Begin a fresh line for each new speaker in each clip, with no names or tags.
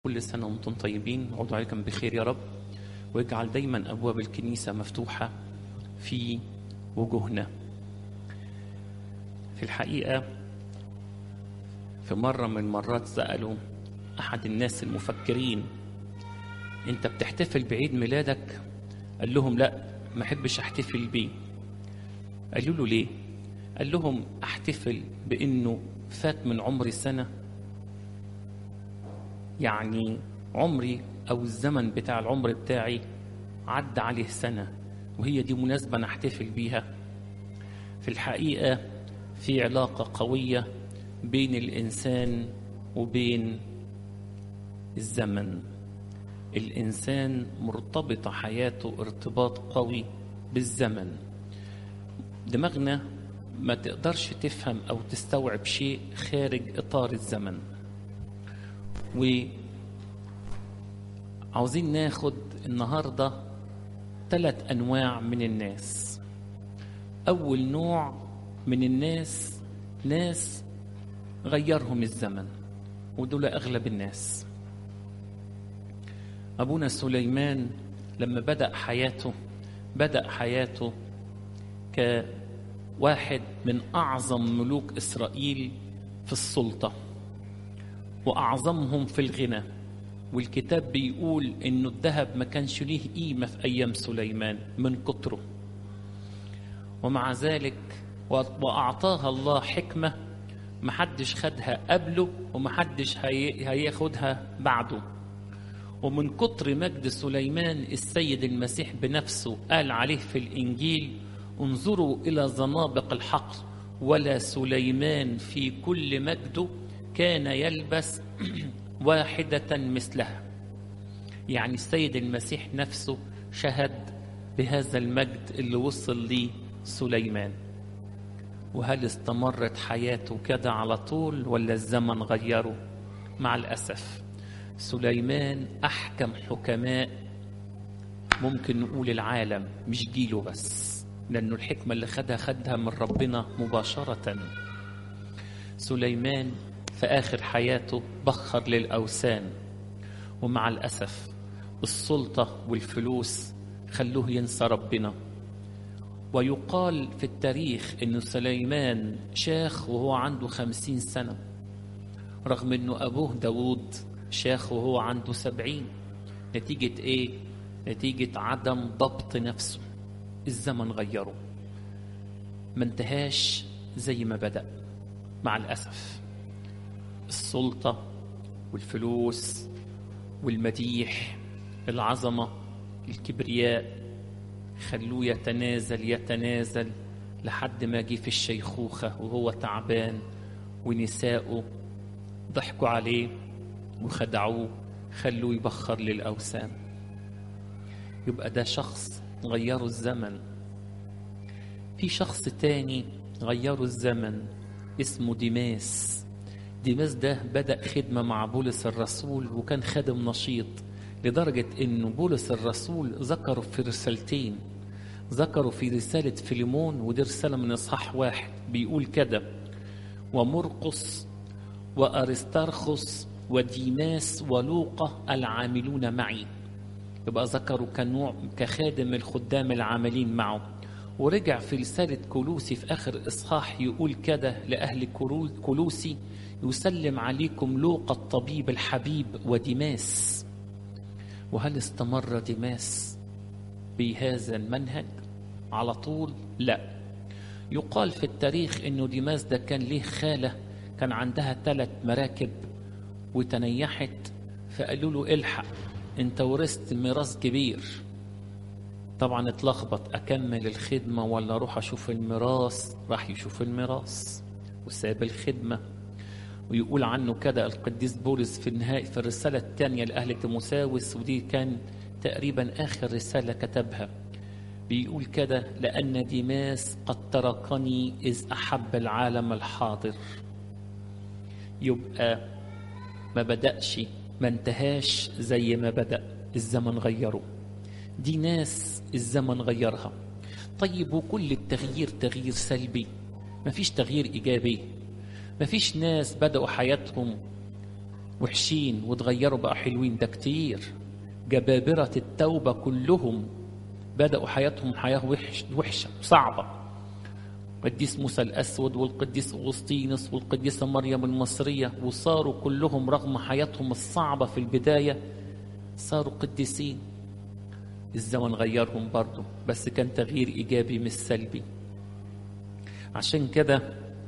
كل سنة وانتم طيبين عودوا عليكم بخير يا رب واجعل دايما أبواب الكنيسة مفتوحة في وجوهنا في الحقيقة في مرة من المرات سألوا أحد الناس المفكرين أنت بتحتفل بعيد ميلادك قال لهم لا ما أحبش أحتفل بيه قالوا له ليه قال لهم أحتفل بأنه فات من عمري سنة يعني عمري أو الزمن بتاع العمر بتاعي عدى عليه سنة وهي دي مناسبة نحتفل بيها في الحقيقة في علاقة قوية بين الإنسان وبين الزمن الإنسان مرتبطة حياته ارتباط قوي بالزمن دماغنا ما تقدرش تفهم أو تستوعب شيء خارج إطار الزمن وعاوزين ناخد النهاردة ثلاث أنواع من الناس أول نوع من الناس ناس غيرهم الزمن ودول أغلب الناس أبونا سليمان لما بدأ حياته بدأ حياته كواحد من أعظم ملوك إسرائيل في السلطة وأعظمهم في الغنى والكتاب بيقول إنه الذهب ما كانش ليه قيمة في أيام سليمان من كتره ومع ذلك وأعطاها الله حكمة محدش خدها قبله ومحدش هياخدها بعده ومن كتر مجد سليمان السيد المسيح بنفسه قال عليه في الإنجيل انظروا إلى زنابق الحقل ولا سليمان في كل مجده كان يلبس واحدة مثلها يعني السيد المسيح نفسه شهد بهذا المجد اللي وصل ليه سليمان وهل استمرت حياته كده على طول ولا الزمن غيره مع الأسف سليمان أحكم حكماء ممكن نقول العالم مش جيله بس لأنه الحكمة اللي خدها خدها من ربنا مباشرة سليمان في آخر حياته بخر للأوثان ومع الأسف السلطة والفلوس خلوه ينسى ربنا ويقال في التاريخ أن سليمان شاخ وهو عنده خمسين سنة رغم أنه أبوه داود شاخ وهو عنده سبعين نتيجة إيه؟ نتيجة عدم ضبط نفسه الزمن غيره ما انتهاش زي ما بدأ مع الأسف السلطة والفلوس والمديح العظمة الكبرياء خلوه يتنازل يتنازل لحد ما جه في الشيخوخة وهو تعبان ونساؤه ضحكوا عليه وخدعوه خلوه يبخر للأوثان يبقى ده شخص غيروا الزمن في شخص تاني غيروا الزمن اسمه ديماس ديماس ده بدأ خدمة مع بولس الرسول وكان خادم نشيط لدرجة انه بولس الرسول ذكره في رسالتين ذكره في رسالة فيليمون ودي رسالة من إصحاح واحد بيقول كده ومرقس وأرسترخس وديماس ولوقا العاملون معي يبقى ذكروا كنوع كخادم الخدام العاملين معه ورجع في رسالة كولوسي في آخر إصحاح يقول كده لأهل كولوسي يسلم عليكم لوقا الطبيب الحبيب وديماس وهل استمر ديماس بهذا المنهج على طول لا يقال في التاريخ انه ديماس ده كان ليه خاله كان عندها ثلاث مراكب وتنيحت فقالوا له الحق انت ورثت ميراث كبير طبعا اتلخبط اكمل الخدمه ولا اروح اشوف الميراث راح يشوف الميراث وساب الخدمه ويقول عنه كده القديس بولس في النهاية في الرسالة الثانية لأهل تيموساوس ودي كان تقريبا آخر رسالة كتبها بيقول كده لأن ديماس قد تركني إذ أحب العالم الحاضر يبقى ما بدأش ما انتهاش زي ما بدأ الزمن غيره دي ناس الزمن غيرها طيب وكل التغيير تغيير سلبي مفيش تغيير إيجابي مفيش ناس بدأوا حياتهم وحشين وتغيروا بقى حلوين ده كتير جبابرة التوبة كلهم بدأوا حياتهم حياة وحش وحشة صعبة القديس موسى الأسود والقديس أغسطينوس والقديسة مريم المصرية وصاروا كلهم رغم حياتهم الصعبة في البداية صاروا قديسين الزمن غيرهم برضه بس كان تغيير إيجابي مش سلبي عشان كده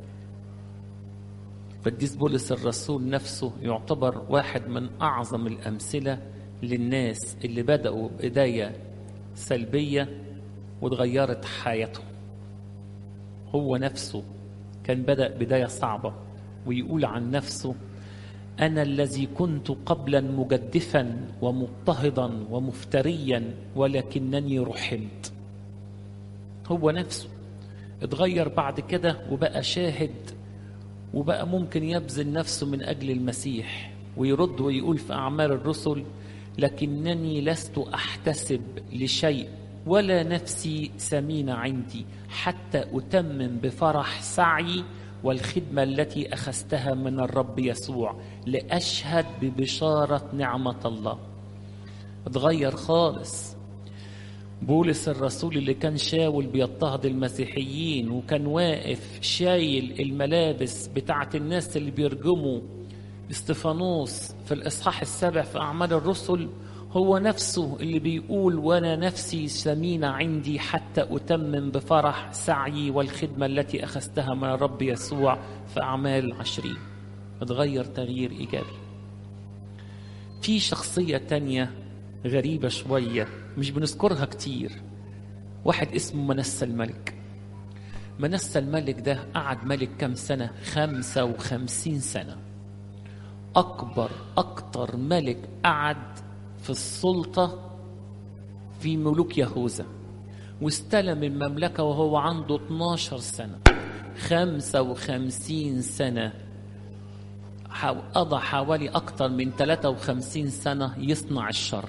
قديس بولس الرسول نفسه يعتبر واحد من أعظم الأمثلة للناس اللي بدأوا بداية سلبية وتغيرت حياتهم هو نفسه كان بدأ بداية صعبة ويقول عن نفسه أنا الذي كنت قبلا مجدفا ومضطهدا ومفتريا ولكنني رحمت هو نفسه اتغير بعد كده وبقى شاهد وبقى ممكن يبذل نفسه من أجل المسيح ويرد ويقول في أعمال الرسل لكنني لست أحتسب لشيء ولا نفسي سمينة عندي حتى أتمم بفرح سعي والخدمة التي أخذتها من الرب يسوع لأشهد ببشارة نعمة الله اتغير خالص بولس الرسول اللي كان شاول بيضطهد المسيحيين وكان واقف شايل الملابس بتاعت الناس اللي بيرجموا استفانوس في الإصحاح السابع في أعمال الرسل هو نفسه اللي بيقول وانا نفسي سمينة عندي حتى أتمم بفرح سعيي والخدمة التي أخذتها من الرب يسوع في أعمال عشرين اتغير تغيير إيجابي في شخصية تانية غريبة شوية مش بنذكرها كتير واحد اسمه منسى الملك منسى الملك ده قعد ملك كم سنة خمسة وخمسين سنة أكبر أكتر ملك قعد في السلطة في ملوك يهوذا واستلم المملكة وهو عنده 12 سنة 55 سنة قضى حوالي أكتر من 53 سنة يصنع الشر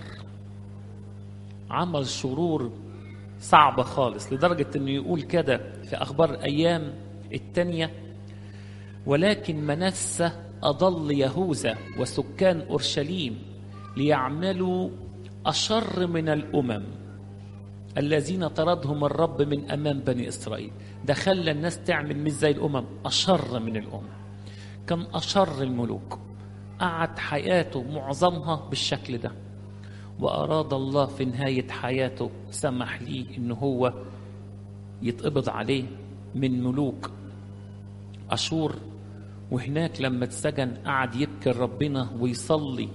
عمل شرور صعبة خالص لدرجة أنه يقول كده في أخبار أيام التانية ولكن منسى أضل يهوذا وسكان أورشليم ليعملوا أشر من الأمم الذين طردهم الرب من أمام بني إسرائيل ده خلى الناس تعمل مش زي الأمم أشر من الأمم كان أشر الملوك قعد حياته معظمها بالشكل ده وأراد الله في نهاية حياته سمح ليه إن هو يتقبض عليه من ملوك أشور وهناك لما اتسجن قعد يبكي ربنا ويصلي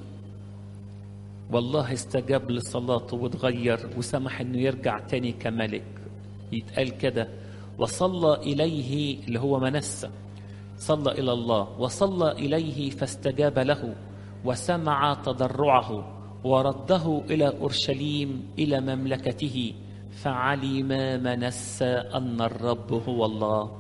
والله استجاب لصلاته وتغير وسمح انه يرجع تاني كملك يتقال كده وصلى اليه اللي هو منسى صلى الى الله وصلى اليه فاستجاب له وسمع تضرعه ورده الى اورشليم الى مملكته فعلم منسى ان الرب هو الله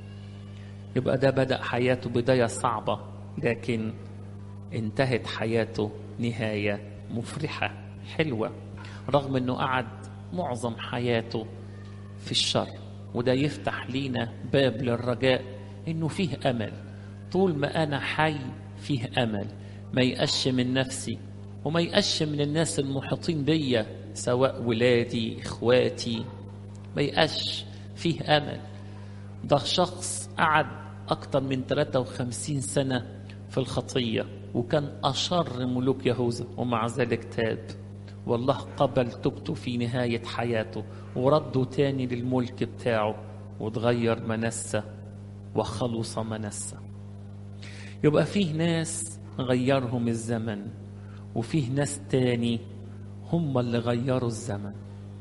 يبقى ده بدا حياته بدايه صعبه لكن انتهت حياته نهايه مفرحة حلوة رغم أنه قعد معظم حياته في الشر وده يفتح لينا باب للرجاء أنه فيه أمل طول ما أنا حي فيه أمل ما يقش من نفسي وما يقش من الناس المحيطين بيا سواء ولادي إخواتي ما يقش فيه أمل ده شخص قعد أكتر من 53 سنة في الخطية وكان أشر ملوك يهوذا ومع ذلك تاب والله قبل توبته في نهاية حياته ورده تاني للملك بتاعه وتغير منسى وخلص منسى يبقى فيه ناس غيرهم الزمن وفيه ناس تاني هم اللي غيروا الزمن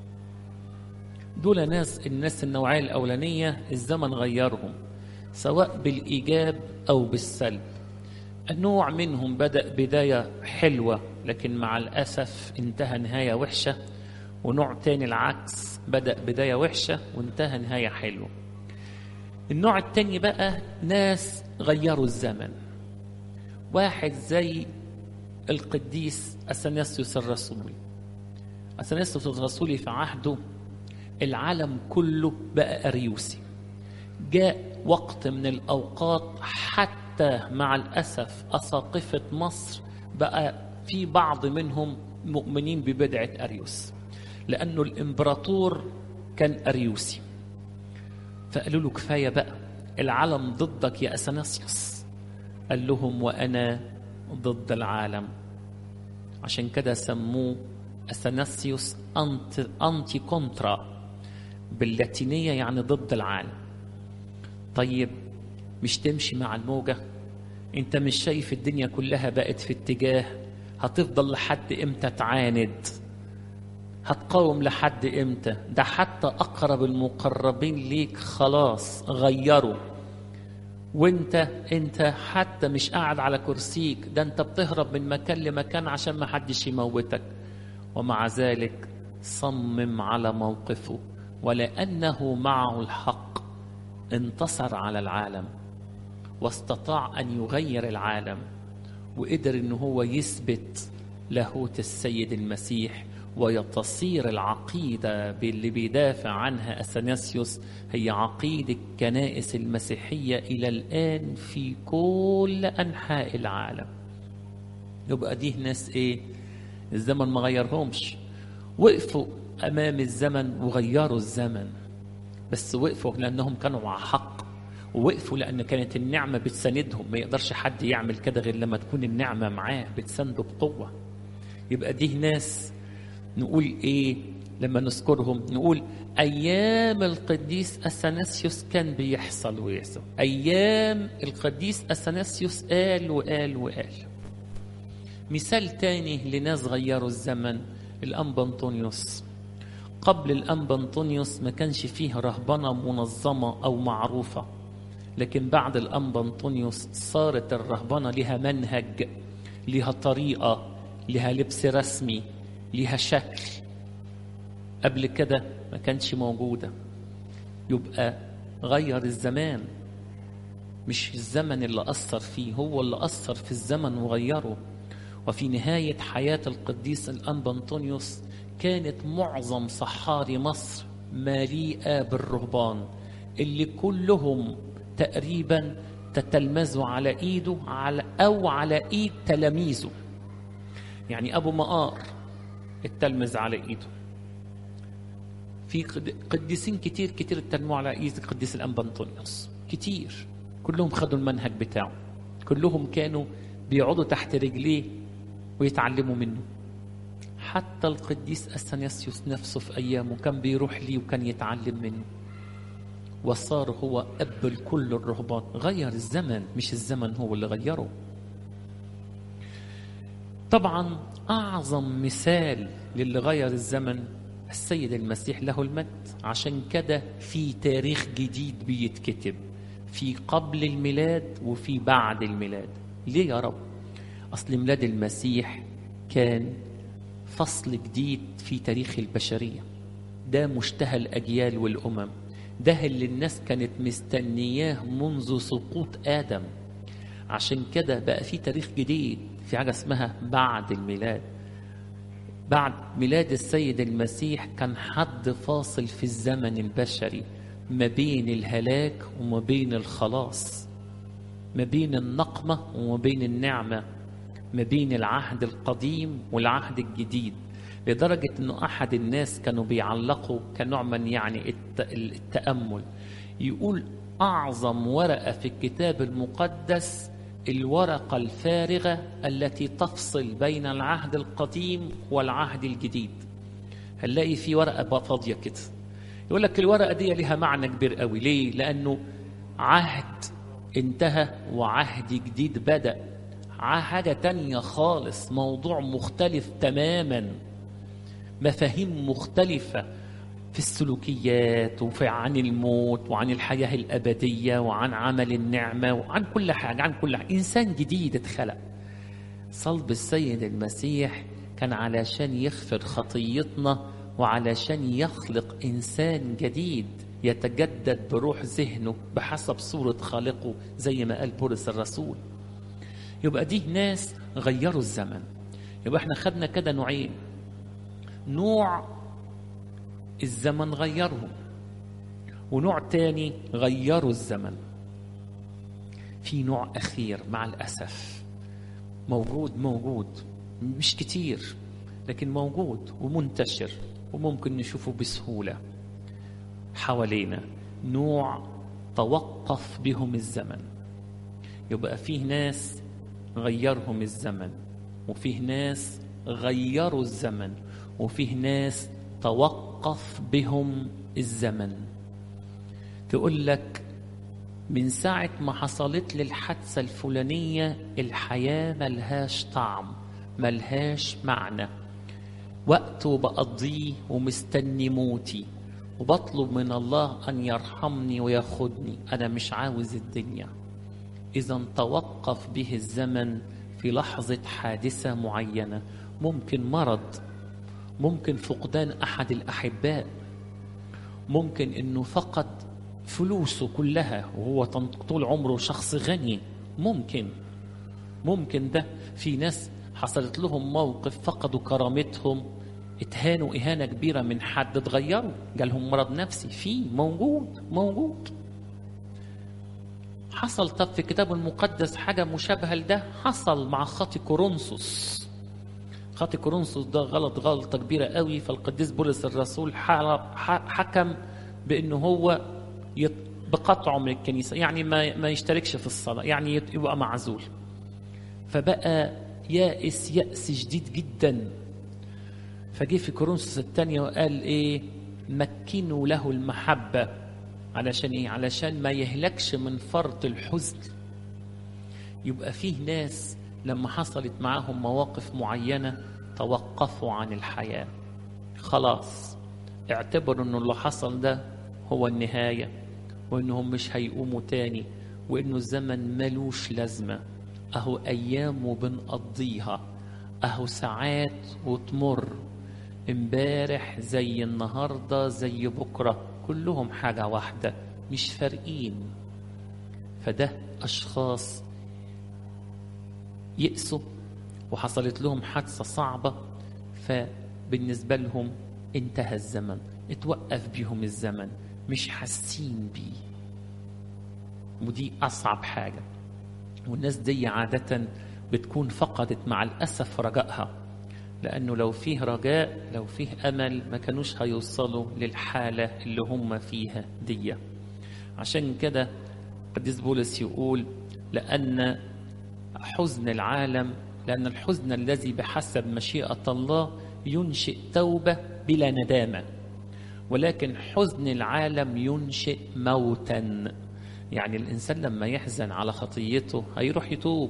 دول ناس الناس النوعية الأولانية الزمن غيرهم سواء بالإيجاب أو بالسلب النوع منهم بدأ بداية حلوة لكن مع الأسف انتهى نهاية وحشة ونوع تاني العكس بدأ بداية وحشة وانتهى نهاية حلوة النوع التاني بقى ناس غيروا الزمن واحد زي القديس أثناسيوس الرسولي أثناسيوس الرسولي في عهده العالم كله بقى أريوسي جاء وقت من الأوقات حتى حتى مع الأسف أساقفة مصر بقى في بعض منهم مؤمنين ببدعة أريوس لأنه الإمبراطور كان أريوسي فقالوا له كفاية بقى العالم ضدك يا أثناسيوس قال لهم وأنا ضد العالم عشان كده سموه أثناسيوس أنت أنتي كونترا باللاتينية يعني ضد العالم طيب مش تمشي مع الموجة انت مش شايف الدنيا كلها بقت في اتجاه هتفضل لحد امتى تعاند هتقاوم لحد امتى ده حتى اقرب المقربين ليك خلاص غيروا وانت انت حتى مش قاعد على كرسيك ده انت بتهرب من مكان لمكان عشان ما حدش يموتك ومع ذلك صمم على موقفه ولانه معه الحق انتصر على العالم واستطاع ان يغير العالم وقدر ان هو يثبت لاهوت السيد المسيح وتصير العقيدة اللي بيدافع عنها أثناسيوس هي عقيدة الكنائس المسيحية إلى الآن في كل أنحاء العالم يبقى دي ناس إيه الزمن ما غيرهمش وقفوا أمام الزمن وغيروا الزمن بس وقفوا لأنهم كانوا على حق ووقفوا لأن كانت النعمة بتساندهم ما يقدرش حد يعمل كده غير لما تكون النعمة معاه بتسنده بقوة يبقى دي ناس نقول ايه لما نذكرهم نقول ايام القديس اثناسيوس كان بيحصل ويحصل ايام القديس اثناسيوس قال وقال وقال مثال تاني لناس غيروا الزمن الانبا انطونيوس قبل الانبا انطونيوس ما كانش فيه رهبنه منظمه او معروفه لكن بعد الانبا انطونيوس صارت الرهبنه لها منهج لها طريقه لها لبس رسمي ليها شكل قبل كده ما كانش موجودة يبقى غير الزمان مش الزمن اللي أثر فيه هو اللي أثر في الزمن وغيره وفي نهاية حياة القديس الأنبا أنطونيوس كانت معظم صحاري مصر مليئة بالرهبان اللي كلهم تقريبا تتلمذوا على ايده على او على ايد تلاميذه يعني ابو مقار التلمذ على ايده في قديسين كتير كتير اتلموا على ايد القديس الانبا انطونيوس كتير كلهم خدوا المنهج بتاعه كلهم كانوا بيقعدوا تحت رجليه ويتعلموا منه حتى القديس اثناسيوس نفسه في ايامه كان بيروح ليه وكان يتعلم منه وصار هو اب لكل الرهبان غير الزمن مش الزمن هو اللي غيره طبعا أعظم مثال للي غير الزمن السيد المسيح له المجد عشان كده في تاريخ جديد بيتكتب في قبل الميلاد وفي بعد الميلاد ليه يا رب أصل ميلاد المسيح كان فصل جديد في تاريخ البشرية ده مشتهى الأجيال والأمم ده اللي الناس كانت مستنياه منذ سقوط آدم عشان كده بقى في تاريخ جديد في حاجة اسمها بعد الميلاد بعد ميلاد السيد المسيح كان حد فاصل في الزمن البشري ما بين الهلاك وما بين الخلاص ما بين النقمة وما بين النعمة ما بين العهد القديم والعهد الجديد لدرجة أنه أحد الناس كانوا بيعلقوا كنوع من يعني التأمل يقول أعظم ورقة في الكتاب المقدس الورقة الفارغة التي تفصل بين العهد القديم والعهد الجديد هنلاقي في ورقة فاضية كده يقول لك الورقة دي لها معنى كبير قوي ليه؟ لأنه عهد انتهى وعهد جديد بدأ حاجة تانية خالص موضوع مختلف تماما مفاهيم مختلفة في السلوكيات وفي عن الموت وعن الحياة الأبدية وعن عمل النعمة وعن كل حاجة عن كل حاجة إنسان جديد اتخلق صلب السيد المسيح كان علشان يغفر خطيتنا وعلشان يخلق إنسان جديد يتجدد بروح ذهنه بحسب صورة خالقه زي ما قال بولس الرسول يبقى دي ناس غيروا الزمن يبقى احنا خدنا كده نوعين نوع الزمن غيرهم ونوع تاني غيروا الزمن في نوع أخير مع الأسف موجود موجود مش كتير لكن موجود ومنتشر وممكن نشوفه بسهولة حوالينا نوع توقف بهم الزمن يبقى فيه ناس غيرهم الزمن وفيه ناس غيروا الزمن وفيه ناس توقف بهم الزمن تقول لك من ساعة ما حصلت لي الحادثة الفلانية الحياة ملهاش طعم ملهاش معنى وقت بقضيه ومستني موتي وبطلب من الله أن يرحمني وياخدني أنا مش عاوز الدنيا إذا توقف به الزمن في لحظة حادثة معينة ممكن مرض ممكن فقدان أحد الأحباء ممكن إنه فقد فلوسه كلها وهو طول عمره شخص غني ممكن ممكن ده في ناس حصلت لهم موقف فقدوا كرامتهم اتهانوا إهانة كبيرة من حد اتغيروا جالهم مرض نفسي في موجود موجود حصل طب في الكتاب المقدس حاجة مشابهة لده حصل مع خاطي كورنثوس خاطي كورنثوس ده غلط غلطة كبيرة قوي فالقديس بولس الرسول حكم بأنه هو بقطعه من الكنيسة يعني ما ما يشتركش في الصلاة يعني يبقى معزول فبقى يائس يأس شديد جدا فجه في كورنثوس الثانية وقال ايه مكنوا له المحبة علشان ايه علشان ما يهلكش من فرط الحزن يبقى فيه ناس لما حصلت معاهم مواقف معينة توقفوا عن الحياة خلاص اعتبروا انه اللي حصل ده هو النهاية وانهم مش هيقوموا تاني وانه الزمن ملوش لازمة اهو ايام وبنقضيها اهو ساعات وتمر امبارح زي النهاردة زي بكرة كلهم حاجة واحدة مش فارقين فده أشخاص يأسوا وحصلت لهم حادثة صعبة فبالنسبة لهم انتهى الزمن اتوقف بيهم الزمن مش حاسين بيه ودي أصعب حاجة والناس دي عادة بتكون فقدت مع الأسف رجائها لأنه لو فيه رجاء لو فيه أمل ما كانوش هيوصلوا للحالة اللي هم فيها دي عشان كده قديس بولس يقول لأن حزن العالم لأن الحزن الذي بحسب مشيئة الله ينشئ توبة بلا ندامة ولكن حزن العالم ينشئ موتا يعني الإنسان لما يحزن على خطيته هيروح يتوب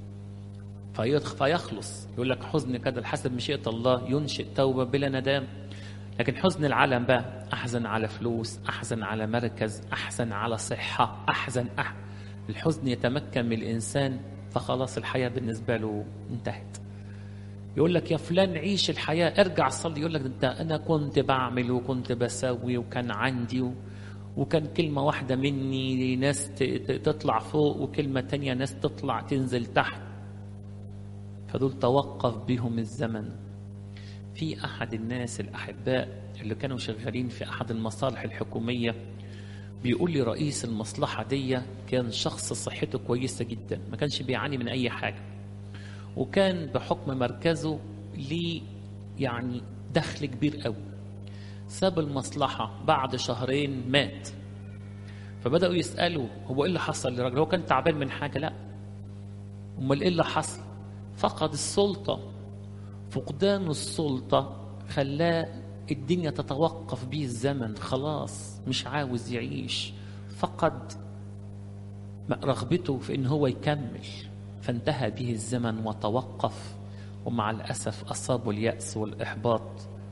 فيخلص يقول لك حزن كده حسب مشيئة الله ينشئ توبة بلا ندام لكن حزن العالم بقى أحزن على فلوس أحزن على مركز أحزن على صحة أحزن أح... الحزن يتمكن من الإنسان فخلاص الحياة بالنسبة له انتهت يقول لك يا فلان عيش الحياة ارجع صلي يقول لك انت أنا كنت بعمل وكنت بسوي وكان عندي و... وكان كلمة واحدة مني ناس تطلع فوق وكلمة تانية ناس تطلع تنزل تحت فدول توقف بهم الزمن في أحد الناس الأحباء اللي كانوا شغالين في أحد المصالح الحكومية بيقول لي رئيس المصلحة دي كان شخص صحته كويسة جدا ما كانش بيعاني من أي حاجة وكان بحكم مركزه ليه يعني دخل كبير قوي ساب المصلحة بعد شهرين مات فبدأوا يسألوا هو إيه اللي حصل للراجل هو كان تعبان من حاجة لا أمال إيه اللي حصل فقد السلطة فقدان السلطة خلاه الدنيا تتوقف بيه الزمن خلاص مش عاوز يعيش فقد رغبته في ان هو يكمل فانتهى به الزمن وتوقف ومع الاسف اصابه الياس والاحباط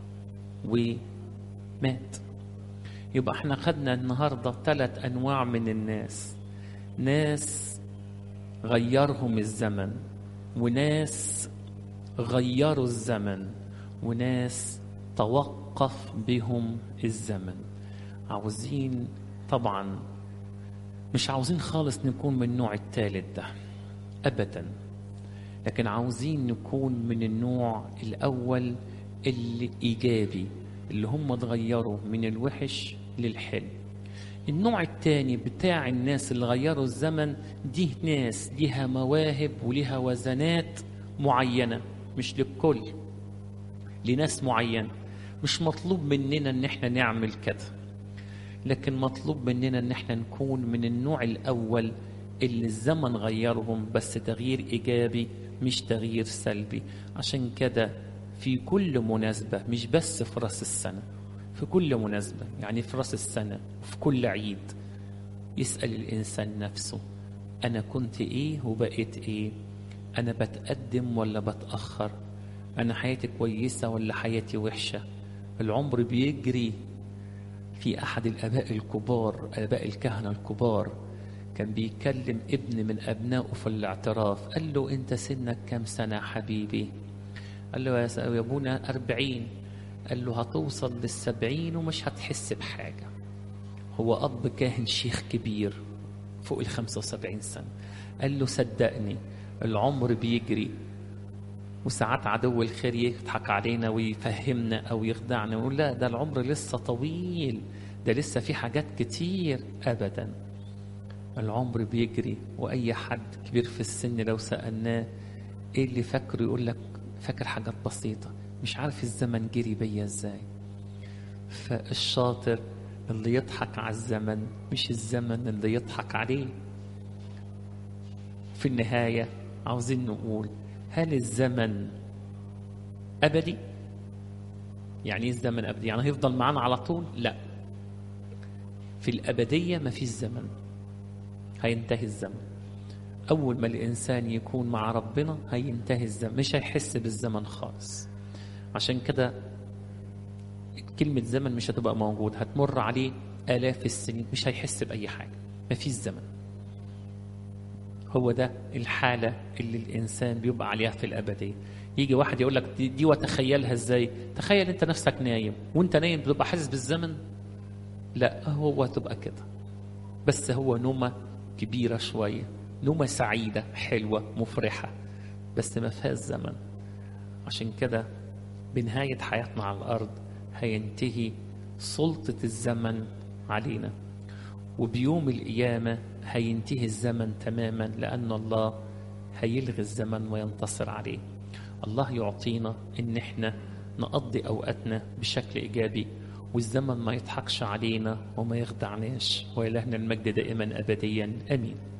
ومات يبقى احنا خدنا النهارده ثلاث انواع من الناس ناس غيرهم الزمن وناس غيروا الزمن وناس توقف بهم الزمن عاوزين طبعا مش عاوزين خالص نكون من النوع الثالث ده ابدا لكن عاوزين نكون من النوع الاول الايجابي اللي هم اتغيروا من الوحش للحلو النوع التاني بتاع الناس اللي غيروا الزمن دي ناس ليها مواهب وليها وزنات معينة مش للكل لناس معينة مش مطلوب مننا ان احنا نعمل كده لكن مطلوب مننا ان احنا نكون من النوع الاول اللي الزمن غيرهم بس تغيير ايجابي مش تغيير سلبي عشان كده في كل مناسبة مش بس في راس السنة في كل مناسبة يعني في راس السنة وفي كل عيد يسأل الإنسان نفسه أنا كنت إيه وبقيت إيه أنا بتقدم ولا بتأخر أنا حياتي كويسة ولا حياتي وحشة العمر بيجري في أحد الآباء الكبار آباء الكهنة الكبار كان بيكلم ابن من أبنائه في الاعتراف قال له أنت سنك كم سنة يا حبيبي قال له يا أبونا أربعين قال له هتوصل للسبعين ومش هتحس بحاجة هو أب كاهن شيخ كبير فوق الخمسة وسبعين سنة قال له صدقني العمر بيجري وساعات عدو الخير يضحك علينا ويفهمنا أو يخدعنا ويقول لا ده العمر لسه طويل ده لسه في حاجات كتير أبدا العمر بيجري وأي حد كبير في السن لو سألناه إيه اللي فاكره يقول لك فاكر حاجات بسيطة مش عارف الزمن جري بيا ازاي فالشاطر اللي يضحك على الزمن مش الزمن اللي يضحك عليه في النهاية عاوزين نقول هل الزمن أبدي؟ يعني ايه الزمن أبدي؟ يعني هيفضل معانا على طول؟ لا في الأبدية ما فيش زمن هينتهي الزمن أول ما الإنسان يكون مع ربنا هينتهي الزمن مش هيحس بالزمن خالص عشان كده كلمة زمن مش هتبقى موجود هتمر عليه آلاف السنين مش هيحس بأي حاجة مفيش زمن هو ده الحالة اللي الإنسان بيبقى عليها في الأبدية يجي واحد يقول لك دي, دي وتخيلها ازاي تخيل انت نفسك نايم وانت نايم بتبقى حاسس بالزمن لا هو تبقى كده بس هو نومة كبيرة شوية نومة سعيدة حلوة مفرحة بس ما فيهاش زمن عشان كده بنهاية حياتنا على الأرض هينتهي سلطة الزمن علينا وبيوم القيامة هينتهي الزمن تماما لأن الله هيلغي الزمن وينتصر عليه الله يعطينا إن احنا نقضي أوقاتنا بشكل إيجابي والزمن ما يضحكش علينا وما يخدعناش وإلهنا المجد دائما أبديا آمين